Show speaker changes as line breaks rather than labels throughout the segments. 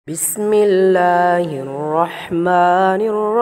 بسم الله الرحمن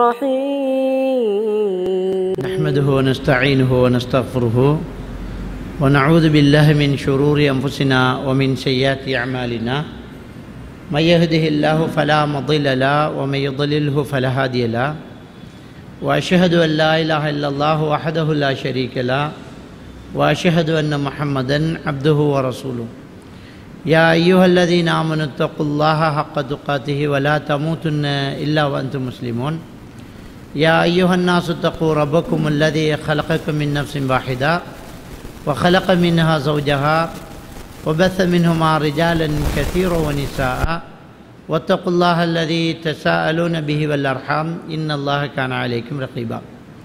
الرحيم
نحمده ونستعينه ونستغفره ونعوذ بالله من شرور أنفسنا ومن سيئات أعمالنا من يهده الله فلا مضل له ومن يضلله فلا هادي له وأشهد أن لا إله إلا الله وحده لا شريك له وأشهد أن محمدا عبده ورسوله يا أيها الذين آمنوا اتقوا الله حق تقاته ولا تموتن إلا وأنتم مسلمون يا أيها الناس اتقوا ربكم الذي خلقكم من نفس واحدة وخلق منها زوجها وبث منهما رجالا كثيرا ونساء واتقوا الله الذي تساءلون به والأرحام إن الله كان عليكم رقيبا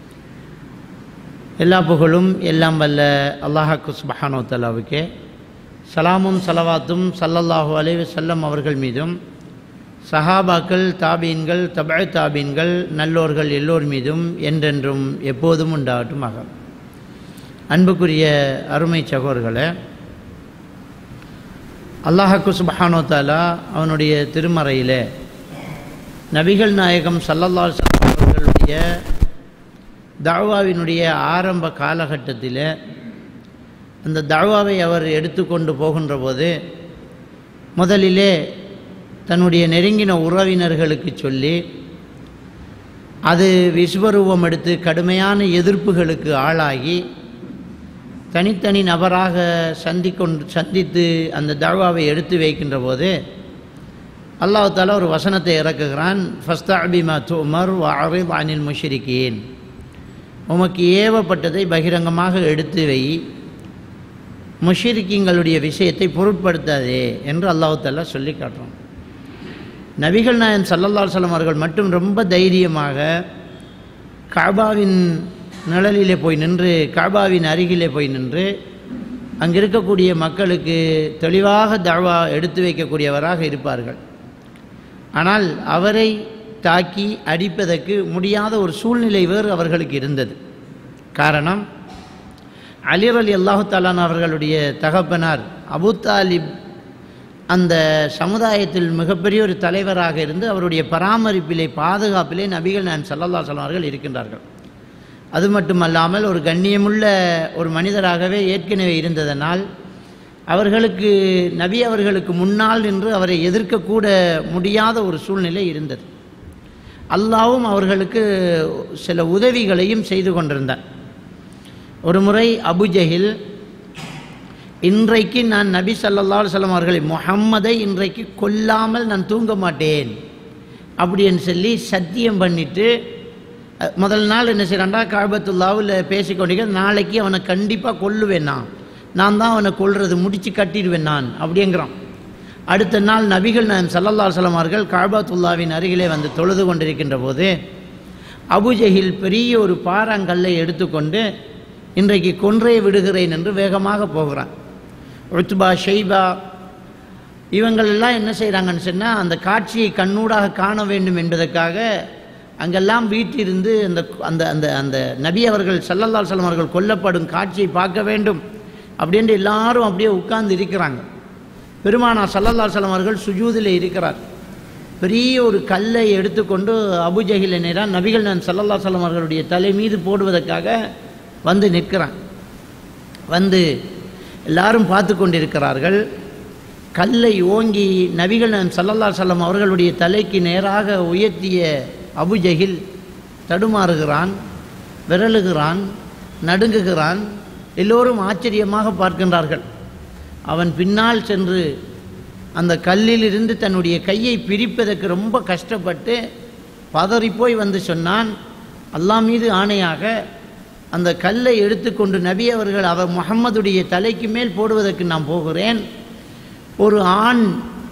எல்லா புகழும் எல்லாம் வல்ல அல்லாஹாக்கு சுபஹானோ தலாவுக்கே சலாமும் சலவாத்தும் சல்லல்லாஹு அலைஹி வஸல்லம் அவர்கள் மீதும் சஹாபாக்கள் தாபீன்கள் தபழ் தாபீன்கள் நல்லோர்கள் எல்லோர் மீதும் என்றென்றும் எப்போதும் உண்டாகட்டுமாக அன்புக்குரிய அருமை சகோதரர்களே அல்லாஹாக்கு சுபஹானோ தாலா அவனுடைய திருமறையிலே நபிகள் நாயகம் சல்லல்லா அவர்களுடைய தாவாவினுடைய ஆரம்ப காலகட்டத்தில் அந்த தாவாவை அவர் எடுத்துக்கொண்டு போகின்ற போது முதலிலே தன்னுடைய நெருங்கின உறவினர்களுக்கு சொல்லி அது விஸ்வரூபம் எடுத்து கடுமையான எதிர்ப்புகளுக்கு ஆளாகி தனித்தனி நபராக சந்திக்கொண்டு சந்தித்து அந்த தாவாவை எடுத்து வைக்கின்ற போது அல்லாஹால ஒரு வசனத்தை இறக்குகிறான் ஃபஸ்தாபிமா துமர் வாரித் அனில் முஷிரிக்கேன் உமக்கு ஏவப்பட்டதை பகிரங்கமாக எடுத்து வை முஷிரிக்கிங்களுடைய விஷயத்தை பொருட்படுத்தாதே என்று அல்லாஹாலா சொல்லி காட்டுறோம் நபிகள் நாயன் சல்லல்லா சொல்லம் அவர்கள் மட்டும் ரொம்ப தைரியமாக காபாவின் நிழலிலே போய் நின்று காபாவின் அருகிலே போய் நின்று அங்கே இருக்கக்கூடிய மக்களுக்கு தெளிவாக தழ்வா எடுத்து வைக்கக்கூடியவராக இருப்பார்கள் ஆனால் அவரை தாக்கி அடிப்பதற்கு முடியாத ஒரு சூழ்நிலை வேறு அவர்களுக்கு இருந்தது காரணம் அலிர் அலி அல்லாஹு தாலான் அவர்களுடைய தகப்பனார் அபு தாலிப் அந்த சமுதாயத்தில் மிகப்பெரிய ஒரு தலைவராக இருந்து அவருடைய பராமரிப்பிலே பாதுகாப்பிலே நபிகள் நான் சல்லல்லா அவர்கள் இருக்கின்றார்கள் அது மட்டுமல்லாமல் ஒரு கண்ணியமுள்ள ஒரு மனிதராகவே ஏற்கனவே இருந்ததனால் அவர்களுக்கு நபி அவர்களுக்கு முன்னால் நின்று அவரை எதிர்க்கக்கூட முடியாத ஒரு சூழ்நிலை இருந்தது அல்லாவும் அவர்களுக்கு சில உதவிகளையும் செய்து கொண்டிருந்தார் ஒரு முறை அபுஜஹில் இன்றைக்கு நான் நபி சல்லா சொல்லம் அவர்களை முகம்மதை இன்றைக்கு கொல்லாமல் நான் தூங்க மாட்டேன் அப்படின்னு சொல்லி சத்தியம் பண்ணிட்டு முதல் நாள் என்ன செய்கிறான்டா காபத்துல்லாவில் பேசிக்கொண்டிருக்க நாளைக்கு அவனை கண்டிப்பாக கொல்லுவேன் நான் நான் தான் அவனை கொல்றது முடித்து கட்டிடுவேன் நான் அப்படிங்கிறான் அடுத்த நாள் நபிகள் நான் சல்லல்லா சலம் அவர்கள் காபாத்துல்லாவின் அருகிலே வந்து தொழுது கொண்டிருக்கின்ற போது அபுஜஹில் பெரிய ஒரு பாறாங்கல்லை எடுத்துக்கொண்டு இன்றைக்கு கொன்றே விடுகிறேன் என்று வேகமாக போகிறான் உத்பா ஷெய்பா இவங்களெல்லாம் என்ன செய்கிறாங்கன்னு சொன்னால் அந்த காட்சியை கண்ணூடாக காண வேண்டும் என்பதற்காக அங்கெல்லாம் வீட்டிலிருந்து அந்த அந்த அந்த அந்த நபி அவர்கள் சல்லல்லா சலம் அவர்கள் கொல்லப்படும் காட்சியை பார்க்க வேண்டும் அப்படின்ட்டு எல்லாரும் அப்படியே உட்கார்ந்து இருக்கிறாங்க பெருமானா சல்லல்லா சலம் அவர்கள் சுஜூதில் இருக்கிறார் பெரிய ஒரு கல்லை எடுத்துக்கொண்டு அபுஜஹில் நேராக நபிகள் நான் சல்லல்லா சலம் அவர்களுடைய தலை மீது போடுவதற்காக வந்து நிற்கிறான் வந்து எல்லாரும் பார்த்து கொண்டிருக்கிறார்கள் கல்லை ஓங்கி நபிகள் நான் சல்லல்லா சல்லம் அவர்களுடைய தலைக்கு நேராக உயர்த்திய அபுஜஹில் தடுமாறுகிறான் விரலுகிறான் நடுங்குகிறான் எல்லோரும் ஆச்சரியமாக பார்க்கின்றார்கள் அவன் பின்னால் சென்று அந்த கல்லிலிருந்து தன்னுடைய கையை பிரிப்பதற்கு ரொம்ப கஷ்டப்பட்டு பதறிப்போய் வந்து சொன்னான் அல்லா மீது ஆணையாக அந்த கல்லை எடுத்துக்கொண்டு நபி அவர்கள் அவர் முகம்மதுடைய தலைக்கு மேல் போடுவதற்கு நான் போகிறேன் ஒரு ஆண்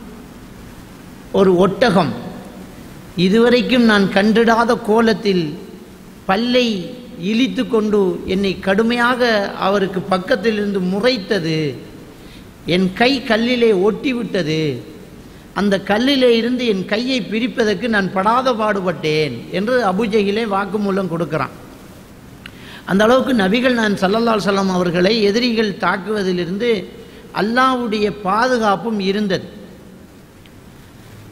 ஒரு ஒட்டகம் இதுவரைக்கும் நான் கண்டிடாத கோலத்தில் பல்லை இழித்து கொண்டு என்னை கடுமையாக அவருக்கு பக்கத்திலிருந்து முறைத்தது என் கை கல்லிலே ஒட்டி விட்டது அந்த கல்லிலே இருந்து என் கையை பிரிப்பதற்கு நான் படாத பாடுபட்டேன் என்று அபுஜகிலே வாக்குமூலம் கொடுக்குறான் அந்த அளவுக்கு நபிகள் நான் சல்லல்லால் சல்லாம் அவர்களை எதிரிகள் தாக்குவதிலிருந்து அல்லாவுடைய பாதுகாப்பும் இருந்தது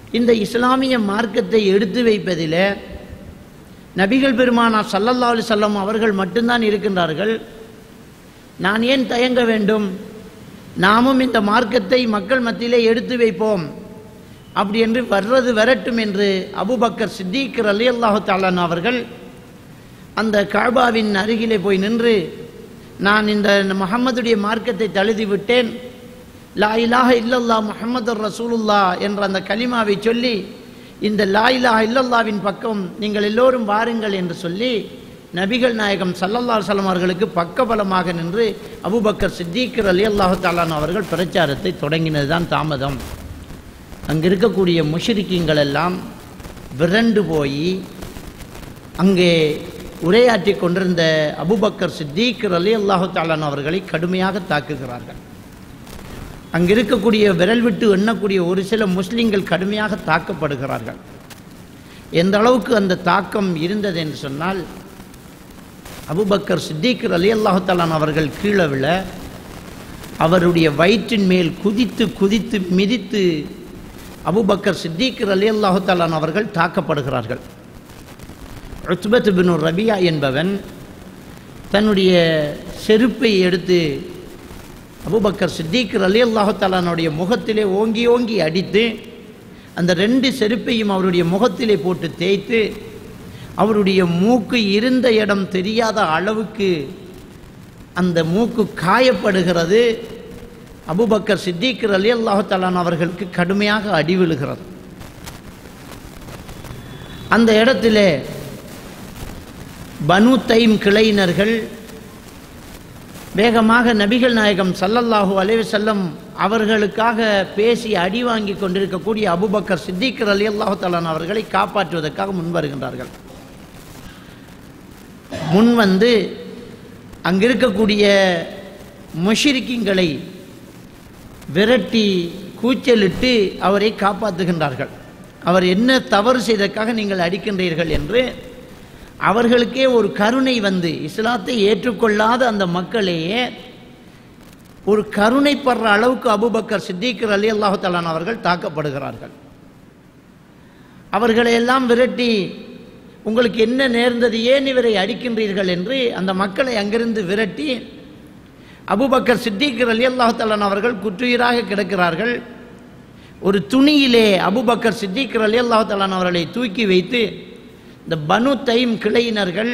இந்த இஸ்லாமிய மார்க்கத்தை எடுத்து வைப்பதில் நபிகள் பெருமானார் சல்லல்லா அலி சொல்லம் அவர்கள் மட்டும்தான் இருக்கின்றார்கள் நான் ஏன் தயங்க வேண்டும் நாமும் இந்த மார்க்கத்தை மக்கள் மத்தியிலே எடுத்து வைப்போம் அப்படி என்று வர்றது வரட்டும் என்று அபுபக்கர் சித்திக் அலி அல்லாஹு தாலான் அவர்கள் அந்த காபாவின் அருகிலே போய் நின்று நான் இந்த முகம்மதுடைய மார்க்கத்தை தழுதி விட்டேன் லா இலாஹ இல்லல்லா முஹம்மது ரசூலுல்லா என்ற அந்த கலிமாவை சொல்லி இந்த லா இலாஹ இல்லல்லாவின் பக்கம் நீங்கள் எல்லோரும் வாருங்கள் என்று சொல்லி நபிகள் நாயகம் சல்லல்லா சலம் அவர்களுக்கு பக்கபலமாக நின்று அபுபக்கர் சித்திகர் அலி அல்லாஹு தாலான் அவர்கள் பிரச்சாரத்தை தொடங்கினது தான் தாமதம் அங்கே இருக்கக்கூடிய முஷிரிக்கிங்கள் எல்லாம் விரண்டு போய் அங்கே உரையாற்றி கொண்டிருந்த அபுபக்கர் சித்திகர் அலி அல்லாஹு தாலான் அவர்களை கடுமையாக தாக்குகிறார்கள் அங்கே இருக்கக்கூடிய விரல் விட்டு எண்ணக்கூடிய ஒரு சில முஸ்லிம்கள் கடுமையாக தாக்கப்படுகிறார்கள் எந்த அளவுக்கு அந்த தாக்கம் இருந்தது என்று சொன்னால் அபுபக்கர் சித்திகர் அலி அல்லாஹு தாலான் அவர்கள் கீழே விழ அவருடைய வயிற்றின் மேல் குதித்து குதித்து மிதித்து அபுபக்கர் சித்திகர் அலி அல்லாஹு தாலான் அவர்கள் தாக்கப்படுகிறார்கள் உத்பத் பின் ரபியா என்பவன் தன்னுடைய செருப்பை எடுத்து அபுபக்கர் சித்திக் அலி அல்லாஹு தாலானுடைய முகத்திலே ஓங்கி ஓங்கி அடித்து அந்த ரெண்டு செருப்பையும் அவருடைய முகத்திலே போட்டு தேய்த்து அவருடைய மூக்கு இருந்த இடம் தெரியாத அளவுக்கு அந்த மூக்கு காயப்படுகிறது அபுபக்கர் சித்திக் அலி அல்லாஹு தாலான் அவர்களுக்கு கடுமையாக அடி விழுகிறது அந்த இடத்திலே பனு தைம் கிளையினர்கள் வேகமாக நபிகள் நாயகம் சல்லல்லாஹு அலைஹி வஸல்லம் அவர்களுக்காக பேசி அடி வாங்கி கொண்டிருக்கக்கூடிய அபுபக்கர் சித்திகர் அலி அல்லாஹு தலான் அவர்களை காப்பாற்றுவதற்காக முன் வருகின்றார்கள் முன் வந்து அங்கிருக்கக்கூடிய முஷிரிக்கிங்களை விரட்டி கூச்சலிட்டு அவரை காப்பாற்றுகின்றார்கள் அவர் என்ன தவறு செய்ததற்காக நீங்கள் அடிக்கின்றீர்கள் என்று அவர்களுக்கே ஒரு கருணை வந்து இஸ்லாத்தை ஏற்றுக்கொள்ளாத அந்த மக்களையே ஒரு கருணைப்படுற அளவுக்கு அபுபக்கர் சித்திகர் அலி அல்லாஹு தலான் அவர்கள் தாக்கப்படுகிறார்கள் அவர்களை எல்லாம் விரட்டி உங்களுக்கு என்ன நேர்ந்தது ஏன் இவரை அடிக்கின்றீர்கள் என்று அந்த மக்களை அங்கிருந்து விரட்டி அபுபக்கர் சித்திகர் அலி அல்லாஹு தலான் அவர்கள் குற்றுயிராக கிடக்கிறார்கள் ஒரு துணியிலே அபுபக்கர் சித்திகர் அலி அல்லாஹு தலான் அவர்களை தூக்கி வைத்து இந்த பனு தைம் கிளையினர்கள்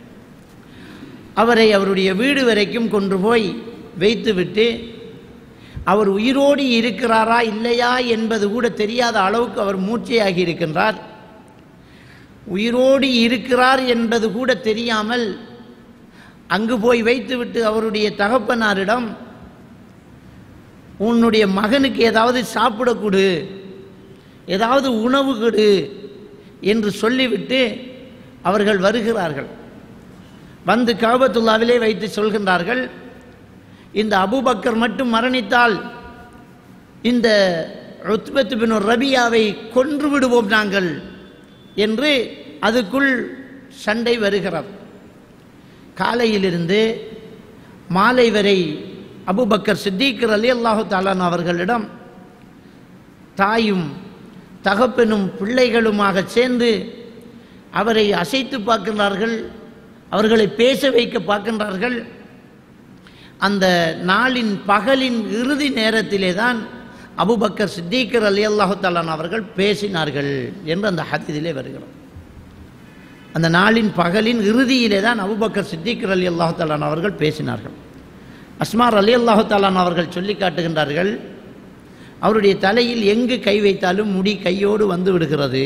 அவரை அவருடைய வீடு வரைக்கும் கொண்டு போய் வைத்துவிட்டு அவர் உயிரோடு இருக்கிறாரா இல்லையா என்பது கூட தெரியாத அளவுக்கு அவர் மூச்சையாகி இருக்கின்றார் உயிரோடு இருக்கிறார் என்பது கூட தெரியாமல் அங்கு போய் வைத்துவிட்டு அவருடைய தகப்பனாரிடம் உன்னுடைய மகனுக்கு ஏதாவது சாப்பிட கொடு ஏதாவது உணவு கொடு என்று சொல்லிவிட்டு அவர்கள் வருகிறார்கள் வந்து காபத்துல்லாவிலே வைத்து சொல்கின்றார்கள் இந்த அபுபக்கர் மட்டும் மரணித்தால் இந்த உத்பத் பின் ரபியாவை கொன்று விடுவோம் நாங்கள் என்று அதுக்குள் சண்டை வருகிறது காலையிலிருந்து மாலை வரை அபுபக்கர் சித்திகர் அலி அல்லாஹு தாலான் அவர்களிடம் தாயும் தகப்பனும் பிள்ளைகளுமாக சேர்ந்து அவரை அசைத்து பார்க்கின்றார்கள் அவர்களை பேச வைக்க பார்க்கின்றார்கள் அந்த நாளின் பகலின் இறுதி நேரத்திலே தான் அபுபக்கர் சித்திகர் அலி அல்லாஹு தாலான் அவர்கள் பேசினார்கள் என்று அந்த ஹத்திலே வருகிறது அந்த நாளின் பகலின் இறுதியிலே தான் அபுபக்கர் சித்திகர் அலி அல்லாஹு தாலான் அவர்கள் பேசினார்கள் அஸ்மார் அலி அல்லாஹு தாலான் அவர்கள் சொல்லி காட்டுகின்றார்கள் அவருடைய தலையில் எங்கு கை வைத்தாலும் முடி கையோடு வந்து விடுகிறது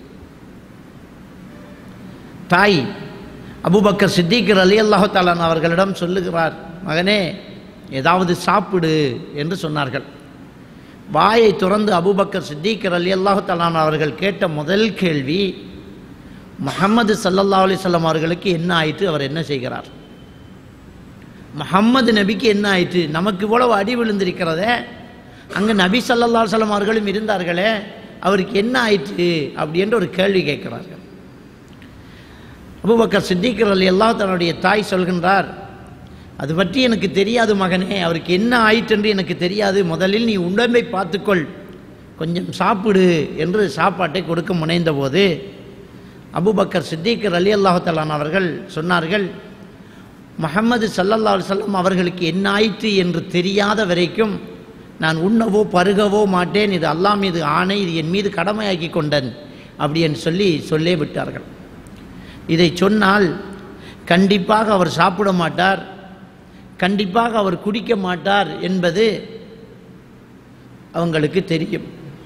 தாய் அபுபக்கர் சித்திகர் அலி அல்லாஹு தாலான் அவர்களிடம் சொல்லுகிறார் மகனே ஏதாவது சாப்பிடு என்று சொன்னார்கள் வாயை துறந்து அபுபக்கர் சித்திகர் அலி அல்லாஹு தாலான் அவர்கள் கேட்ட முதல் கேள்வி முகம்மது சல்லல்லா அலிசல்லாம் அவர்களுக்கு என்ன ஆயிற்று அவர் என்ன செய்கிறார் முகம்மது நபிக்கு என்ன ஆயிற்று நமக்கு இவ்வளவு அடி விழுந்திருக்கிறதே அங்கே நபி சல்லல்லா அலுவலம் அவர்களும் இருந்தார்களே அவருக்கு என்ன ஆயிற்று அப்படி என்று ஒரு கேள்வி கேட்கிறார்கள் அபுபக்கர் சித்திகர் அலி அல்லாஹ் தன்னுடைய தாய் சொல்கின்றார் அது பற்றி எனக்கு தெரியாது மகனே அவருக்கு என்ன ஆயிற்று என்று எனக்கு தெரியாது முதலில் நீ உடம்பை பார்த்துக்கொள் கொஞ்சம் சாப்பிடு என்று சாப்பாட்டை கொடுக்க முனைந்தபோது அபூபக்கர் சித்திக் அலி அல்லாஹலான் அவர்கள் சொன்னார்கள் முஹம்மது சல்லல்லா அலுவலம் அவர்களுக்கு என்ன ஆயிற்று என்று தெரியாத வரைக்கும் நான் உண்ணவோ பருகவோ மாட்டேன் இது அல்லாஹ் மீது ஆணை இது என் மீது கடமையாக்கி கொண்டன் அப்படி என்று சொல்லி சொல்லே விட்டார்கள் இதை சொன்னால் கண்டிப்பாக அவர் சாப்பிட மாட்டார் கண்டிப்பாக அவர் குடிக்க மாட்டார் என்பது அவங்களுக்கு தெரியும்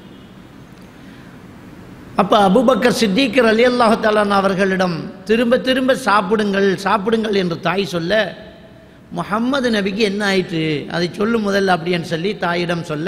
அப்போ அபுபக்கர் சித்திகர் அலி அல்லாஹாலான் அவர்களிடம் திரும்ப திரும்ப சாப்பிடுங்கள் சாப்பிடுங்கள் என்று தாய் சொல்ல முஹம்மது நபிக்கு என்ன ஆயிற்று அதை சொல்லு முதல்ல அப்படின்னு சொல்லி தாயிடம் சொல்ல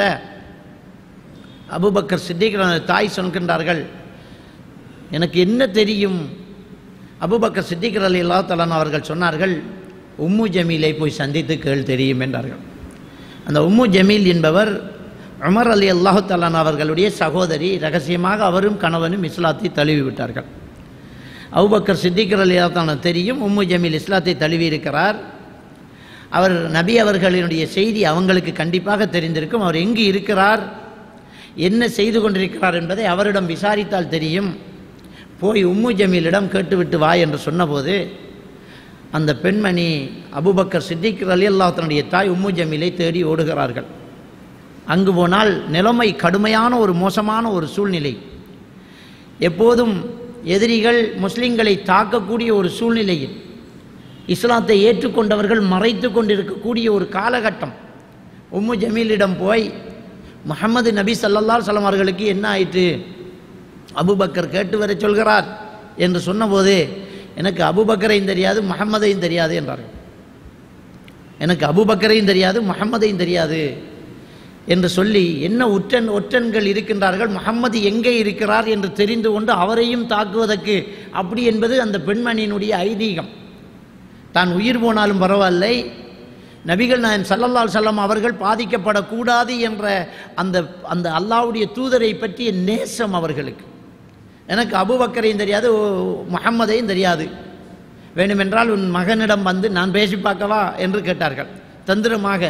அபுபக்கர் சித்திகர் தாய் சொல்கின்றார்கள் எனக்கு என்ன தெரியும் அபுபக்கர் சித்திகர் அலி அல்லாஹாலான் அவர்கள் சொன்னார்கள் உம்மு ஜமீலை போய் சந்தித்து கேள் தெரியும் என்றார்கள் அந்த உம்மு ஜமீல் என்பவர் உமர் அலி அல்லாஹு தலான் அவர்களுடைய சகோதரி ரகசியமாக அவரும் கணவனும் இஸ்லாத்தை தழுவி விட்டார்கள் அவுபக்கர் சித்திகர் அலி அல்லாஹ் தெரியும் உம்மு ஜமீல் இஸ்லாத்தை தழுவி இருக்கிறார் அவர் நபி அவர்களினுடைய செய்தி அவங்களுக்கு கண்டிப்பாக தெரிந்திருக்கும் அவர் எங்கு இருக்கிறார் என்ன செய்து கொண்டிருக்கிறார் என்பதை அவரிடம் விசாரித்தால் தெரியும் போய் உம்மு ஜமீலிடம் கேட்டுவிட்டு வா என்று சொன்னபோது அந்த பெண்மணி அபுபக்கர் சித்திக் அலி அல்லாஹனுடைய தாய் உம்மு ஜமீலை தேடி ஓடுகிறார்கள் அங்கு போனால் நிலைமை கடுமையான ஒரு மோசமான ஒரு சூழ்நிலை எப்போதும் எதிரிகள் முஸ்லிம்களை தாக்கக்கூடிய ஒரு சூழ்நிலையில் இஸ்லாத்தை ஏற்றுக்கொண்டவர்கள் மறைத்து கொண்டிருக்கக்கூடிய ஒரு காலகட்டம் உம்மு ஜமீலிடம் போய் முகமது நபி சல்லல்லா சலம் அவர்களுக்கு என்ன ஆயிற்று அபுபக்கர் கேட்டு வர சொல்கிறார் என்று சொன்னபோது எனக்கு அபுபக்கரையும் தெரியாது முகம்மதையும் தெரியாது என்றார்கள் எனக்கு அபுபக்கரையும் தெரியாது முகம்மதையும் தெரியாது என்று சொல்லி என்ன ஒற்றன் ஒற்றன்கள் இருக்கின்றார்கள் முகம்மது எங்கே இருக்கிறார் என்று தெரிந்து கொண்டு அவரையும் தாக்குவதற்கு அப்படி என்பது அந்த பெண்மணியினுடைய ஐதீகம் தான் உயிர் போனாலும் பரவாயில்லை நபிகள் நாயன் சல்லல்லால் செல்லம் அவர்கள் பாதிக்கப்படக்கூடாது என்ற அந்த அந்த அல்லாவுடைய தூதரை பற்றிய நேசம் அவர்களுக்கு எனக்கு அபுபக்கரையும் தெரியாது முகம்மதையும் தெரியாது வேண்டுமென்றால் உன் மகனிடம் வந்து நான் பேசி பார்க்கவா என்று கேட்டார்கள் தந்திரமாக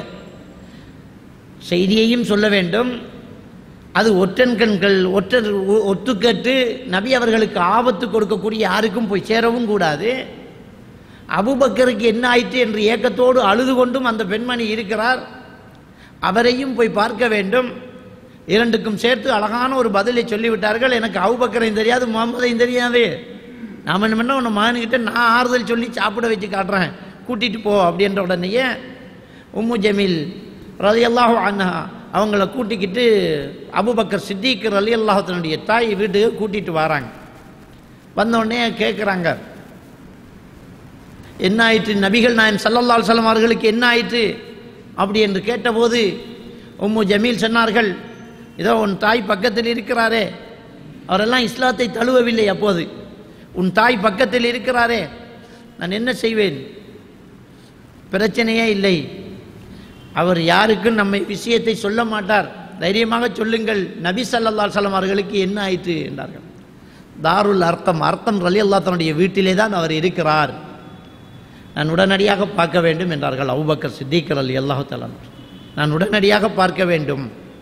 செய்தியையும் சொல்ல வேண்டும் அது ஒற்றன் கண்கள் ஒற்றர் ஒத்துக்கேட்டு நபி அவர்களுக்கு ஆபத்து கொடுக்கக்கூடிய யாருக்கும் போய் சேரவும் கூடாது அபுபக்கருக்கு என்ன ஆயிற்று என்று ஏக்கத்தோடு அழுது கொண்டும் அந்த பெண்மணி இருக்கிறார் அவரையும் போய் பார்க்க வேண்டும் இரண்டுக்கும் சேர்த்து அழகான ஒரு பதிலை சொல்லிவிட்டார்கள் எனக்கு அவுபக்கரையும் தெரியாது முகமதையும் தெரியாது நாம் என்ன பண்ண உன்னை மகனுக்கிட்ட நான் ஆறுதல் சொல்லி சாப்பிட வச்சு காட்டுறேன் கூட்டிகிட்டு போ அப்படின்ற உடனேயே உம்மு ஜமீல் ரலி அல்லாஹு அண்ணா அவங்கள கூட்டிக்கிட்டு அபுபக்கர் சித்திக் ரலி அல்லாஹத்தினுடைய தாய் வீட்டுக்கு கூட்டிகிட்டு வராங்க வந்தோடனே கேட்குறாங்க என்ன ஆயிற்று நபிகள் நாயன் சல்லல்லால் சலம் அவர்களுக்கு என்ன ஆயிற்று அப்படி என்று கேட்டபோது உம்மு ஜமீல் சொன்னார்கள் இதோ உன் தாய் பக்கத்தில் இருக்கிறாரே அவரெல்லாம் இஸ்லாத்தை தழுவவில்லை அப்போது உன் தாய் பக்கத்தில் இருக்கிறாரே நான் என்ன செய்வேன் பிரச்சனையே இல்லை அவர் யாருக்கும் நம்மை விஷயத்தை சொல்ல மாட்டார் தைரியமாக சொல்லுங்கள் நபி சல்லல்லா சலம் அவர்களுக்கு என்ன ஆயிற்று என்றார்கள் தாருல் அர்த்தம் அர்த்தம் ரலி அல்லா தன்னுடைய வீட்டிலே தான் அவர் இருக்கிறார் நான் உடனடியாக பார்க்க வேண்டும் என்றார்கள் அவுபக்கர் சித்திகர் அலி அல்லாஹு தலான் நான் உடனடியாக பார்க்க வேண்டும்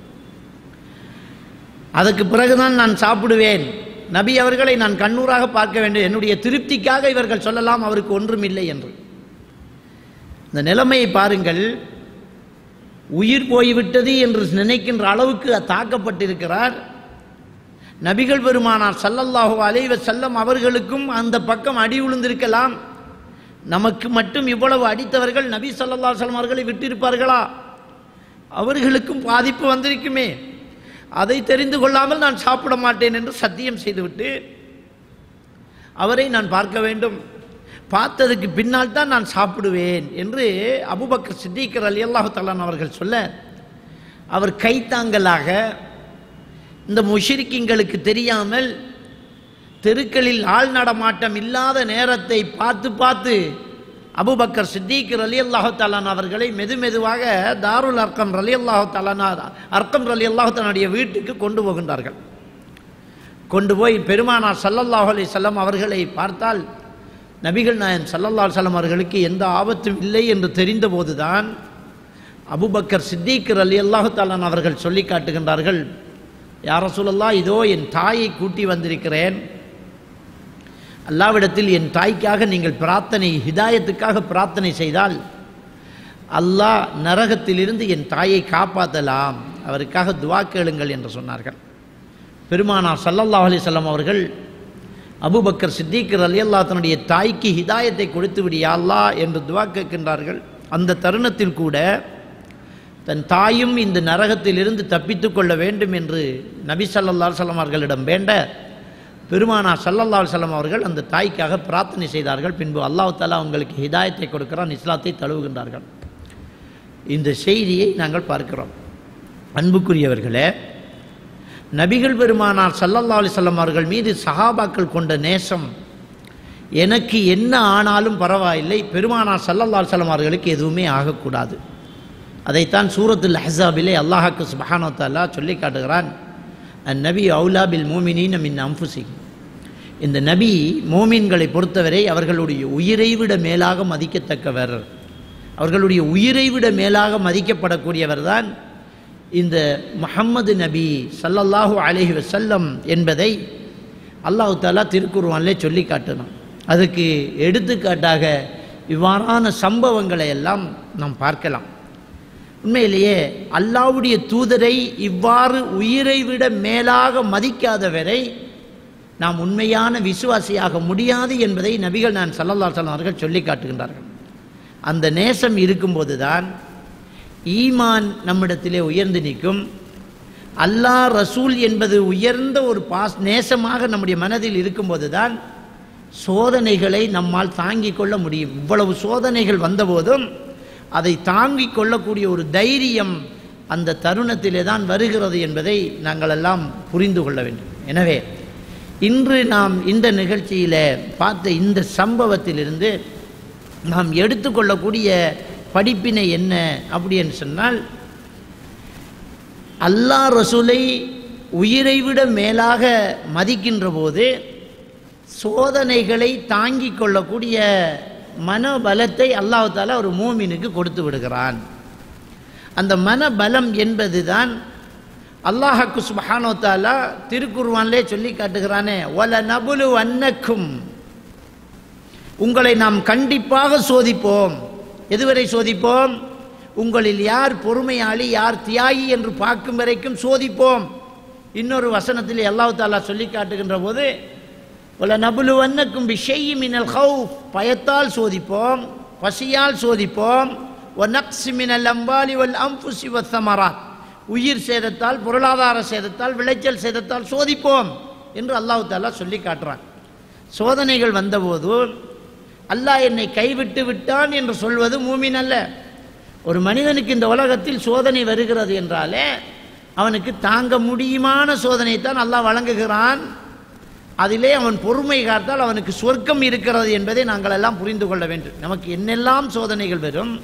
அதுக்கு பிறகுதான் நான் சாப்பிடுவேன் நபி அவர்களை நான் கண்ணூராக பார்க்க வேண்டும் என்னுடைய திருப்திக்காக இவர்கள் சொல்லலாம் அவருக்கு ஒன்றும் இல்லை என்று இந்த நிலைமையை பாருங்கள் உயிர் போய்விட்டது என்று நினைக்கின்ற அளவுக்கு தாக்கப்பட்டிருக்கிறார் நபிகள் பெருமானார் சல்லல்லாஹு அலைவ செல்லம் அவர்களுக்கும் அந்த பக்கம் அடி விழுந்திருக்கலாம் நமக்கு மட்டும் இவ்வளவு அடித்தவர்கள் நபி சல்லல்லா செல்லம் அவர்களை விட்டிருப்பார்களா அவர்களுக்கும் பாதிப்பு வந்திருக்குமே அதை தெரிந்து கொள்ளாமல் நான் சாப்பிட மாட்டேன் என்று சத்தியம் செய்துவிட்டு அவரை நான் பார்க்க வேண்டும் பார்த்ததுக்கு பின்னால் தான் நான் சாப்பிடுவேன் என்று அபுபக்கர் சித்திகர் அலி அல்லாஹு தலான் அவர்கள் சொல்ல அவர் கைத்தாங்கலாக இந்த முஷிரிக்கிங்களுக்கு தெரியாமல் தெருக்களில் ஆள் நடமாட்டம் இல்லாத நேரத்தை பார்த்து பார்த்து அபுபக்கர் சித்திக் ரலி அல்லாஹு தாலான் அவர்களை மெது மெதுவாக தாருல் அர்க்கம் ரலி அல்லாஹு தாலானா அர்க்கம் ரலி அல்லாஹு தன்னுடைய வீட்டுக்கு கொண்டு போகின்றார்கள் கொண்டு போய் பெருமானார் சல்லல்லாஹு அலி செல்லம் அவர்களை பார்த்தால் நபிகள் நாயன் சல்லல்லா செல்லம் அவர்களுக்கு எந்த ஆபத்தும் இல்லை என்று தெரிந்தபோதுதான் அபுபக்கர் சித்திக் அலி அல்லாஹு தாலான் அவர்கள் சொல்லி காட்டுகின்றார்கள் யார சொல்லலாம் இதோ என் தாயை கூட்டி வந்திருக்கிறேன் அல்லாவிடத்தில் என் தாய்க்காக நீங்கள் பிரார்த்தனை ஹிதாயத்துக்காக பிரார்த்தனை செய்தால் அல்லாஹ் நரகத்திலிருந்து என் தாயை காப்பாற்றலாம் அவருக்காக துவா கேளுங்கள் என்று சொன்னார்கள் பெருமானார் ஸல்லல்லாஹு அலைஹி வஸல்லம் அவர்கள் அபூபக்கர் சித்திகர் அலி தன்னுடைய தாய்க்கு ஹிதாயத்தை கொடுத்து விடு யா அல்லாஹ் என்று துவா கேட்கின்றார்கள் அந்த தருணத்தில் கூட தன் தாயும் இந்த நரகத்திலிருந்து தப்பித்துக் கொள்ள வேண்டும் என்று நபி ஸல்லல்லாஹு அலைஹி வஸல்லம் அவர்களிடம் வேண்ட பெருமானார் ஸல்லல்லாஹு அலைஹி வஸல்லம் அவர்கள் அந்த தாய்க்காக பிரார்த்தனை செய்தார்கள் பின்பு அல்லாஹ் தஆலா அவங்களுக்கு ஹிதாயத்தை கொடுக்கிறான் இஸ்லாத்தை தழுவுகின்றார்கள் இந்த செய்தியை நாங்கள் பார்க்கிறோம் அன்புக்குரியவர்களே நபிகள் பெருமானார் ஸல்லல்லாஹு அலைஹி வஸல்லம் அவர்கள் மீது சஹாபாக்கள் கொண்ட நேசம் எனக்கு என்ன ஆனாலும் பரவாயில்லை பெருமானார் ஸல்லல்லாஹு அலைஹி வஸல்லம் அவர்களுக்கு எதுவுமே ஆகக்கூடாது அதைத்தான் சூரத்துல் அஹ்ஸாபிலே அல்லாஹாக்கு சுபஹானஹு வ தஆலா சொல்லி காட்டுகிறான் அந்நபி அவுலா பில் மூமினீன மின் அன்ஃபுசிஹிம் இந்த நபி மோமீன்களை பொறுத்தவரை அவர்களுடைய உயிரை விட மேலாக மதிக்கத்தக்கவர் அவர்களுடைய உயிரை விட மேலாக மதிக்கப்படக்கூடியவர் தான் இந்த முஹம்மது நபி ஸல்லல்லாஹு அலைஹி வஸல்லம் என்பதை அல்லாஹ் தாலா திருக்குர்ஆனிலே சொல்லி காட்டணும் அதுக்கு எடுத்துக்காட்டாக இவ்வாறான சம்பவங்களை எல்லாம் நாம் பார்க்கலாம் உண்மையிலேயே அல்லாஹ்வுடைய தூதரை இவ்வாறு உயிரை விட மேலாக மதிக்காதவரை நாம் உண்மையான விசுவாசியாக முடியாது என்பதை நபிகள் நான் சல்லல்லா சலம் அவர்கள் சொல்லி காட்டுகின்றார்கள் அந்த நேசம் இருக்கும்போது தான் ஈமான் நம்மிடத்திலே உயர்ந்து நிற்கும் அல்லாஹ் ரசூல் என்பது உயர்ந்த ஒரு பாஸ் நேசமாக நம்முடைய மனதில் இருக்கும்போது தான் சோதனைகளை நம்மால் தாங்கிக் கொள்ள முடியும் இவ்வளவு சோதனைகள் வந்தபோதும் அதை தாங்கிக் கொள்ளக்கூடிய ஒரு தைரியம் அந்த தருணத்திலே தான் வருகிறது என்பதை நாங்கள் எல்லாம் புரிந்து கொள்ள வேண்டும் எனவே இன்று நாம் இந்த நிகழ்ச்சியில் பார்த்த இந்த சம்பவத்திலிருந்து நாம் எடுத்துக்கொள்ளக்கூடிய படிப்பினை என்ன அப்படின்னு சொன்னால் அல்லாஹ் ரசூலை உயிரை விட மேலாக மதிக்கின்ற போது சோதனைகளை தாங்கிக் கொள்ளக்கூடிய மனபலத்தை அல்லாஹ் தாலா ஒரு மூமினுக்கு கொடுத்து விடுகிறான் அந்த மனபலம் என்பது தான் அல்லாஹக்கு சுபஹானோ தாலா திருக்குர்வான்லே சொல்லி காட்டுகிறானே ஒல நபுலு அன்னக்கும் உங்களை நாம் கண்டிப்பாக சோதிப்போம் எதுவரை சோதிப்போம் உங்களில் யார் பொறுமையாளி யார் தியாகி என்று பார்க்கும் வரைக்கும் சோதிப்போம் இன்னொரு வசனத்தில் அல்லாஹ் தாலா சொல்லி காட்டுகின்ற போது ஒல நபுலு வன்னக்கும் விஷயி மினல் ஹவுஃப் பயத்தால் சோதிப்போம் பசியால் சோதிப்போம் ஒ நக்ஸி மினல் அம்பாலி வல் அம்புசி வத்தமராத் உயிர் சேதத்தால் பொருளாதார சேதத்தால் விளைச்சல் சேதத்தால் சோதிப்போம் என்று அல்லாஹ் தாலா சொல்லி காட்டுறான் சோதனைகள் வந்தபோது அல்லாஹ் என்னை கைவிட்டு விட்டான் என்று சொல்வது மூமின் அல்ல ஒரு மனிதனுக்கு இந்த உலகத்தில் சோதனை வருகிறது என்றாலே அவனுக்கு தாங்க முடியுமான சோதனைத்தான் அல்லாஹ் வழங்குகிறான் அதிலே அவன் பொறுமை காத்தால் அவனுக்கு சொர்க்கம் இருக்கிறது என்பதை நாங்கள் எல்லாம் புரிந்து கொள்ள வேண்டும் நமக்கு என்னெல்லாம் சோதனைகள் வரும்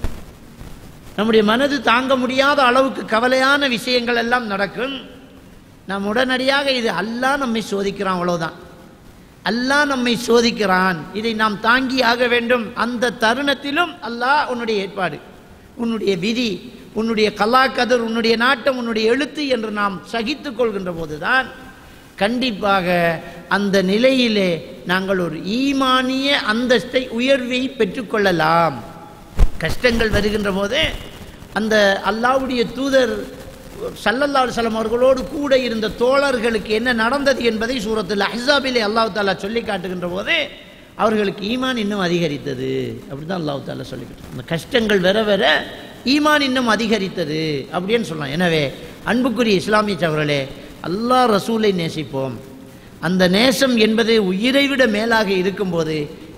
நம்முடைய மனது தாங்க முடியாத அளவுக்கு கவலையான விஷயங்கள் எல்லாம் நடக்கும் நாம் உடனடியாக இது அல்லாஹ் நம்மை சோதிக்கிறான் அவ்வளவுதான் அல்லாஹ் நம்மை சோதிக்கிறான் இதை நாம் தாங்கி ஆக வேண்டும் அந்த தருணத்திலும் அல்லாஹ் உன்னுடைய ஏற்பாடு உன்னுடைய விதி உன்னுடைய கலாக்கதர் உன்னுடைய நாட்டம் உன்னுடைய எழுத்து என்று நாம் சகித்துக் கொள்கின்ற போதுதான் கண்டிப்பாக அந்த நிலையிலே நாங்கள் ஒரு ஈமானிய அந்தஸ்தை உயர்வை பெற்றுக்கொள்ளலாம் கஷ்டங்கள் வருகின்ற போதே அந்த அல்லாவுடைய தூதர் சல்லல்லா அலுவலம் அவர்களோடு கூட இருந்த தோழர்களுக்கு என்ன நடந்தது என்பதை சூரத்தில் அஹ்ஸாபிலே அல்லாஹ் தாலா சொல்லி காட்டுகின்ற போதே அவர்களுக்கு ஈமான் இன்னும் அதிகரித்தது அப்படி தான் அல்லாஹ் தாலா சொல்லிக்கிட்டு அந்த கஷ்டங்கள் வர வர ஈமான் இன்னும் அதிகரித்தது அப்படின்னு சொல்லலாம் எனவே அன்புக்குரிய இஸ்லாமிய சவர்களே அல்லாஹ் ரசூலை நேசிப்போம் அந்த நேசம் என்பது உயிரை விட மேலாக இருக்கும்போது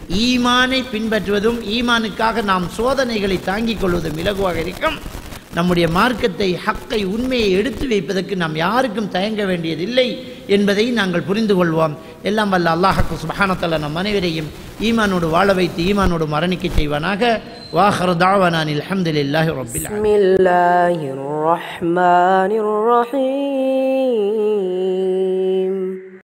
ஈமானை பின்பற்றுவதும் ஈமானுக்காக நாம் சோதனைகளை தாங்கிக் கொள்வதும் இலகுவாக இருக்கும் நம்முடைய மார்க்கத்தை ஹக்கை உண்மையை எடுத்து வைப்பதற்கு நாம் யாருக்கும் தயங்க வேண்டியதில்லை என்பதை நாங்கள் புரிந்து கொள்வோம் எல்லாம் வல்ல அல்லாஹக்கு சுபஹானத்தல்ல நம் அனைவரையும் ஈமானோடு வாழ வைத்து ஈமானோடு மரணிக்க செய்வானாக வாஹர் தாவானில் அஹமதுல்லாஹி ரபில்
بسم الله الرحمن الرحيم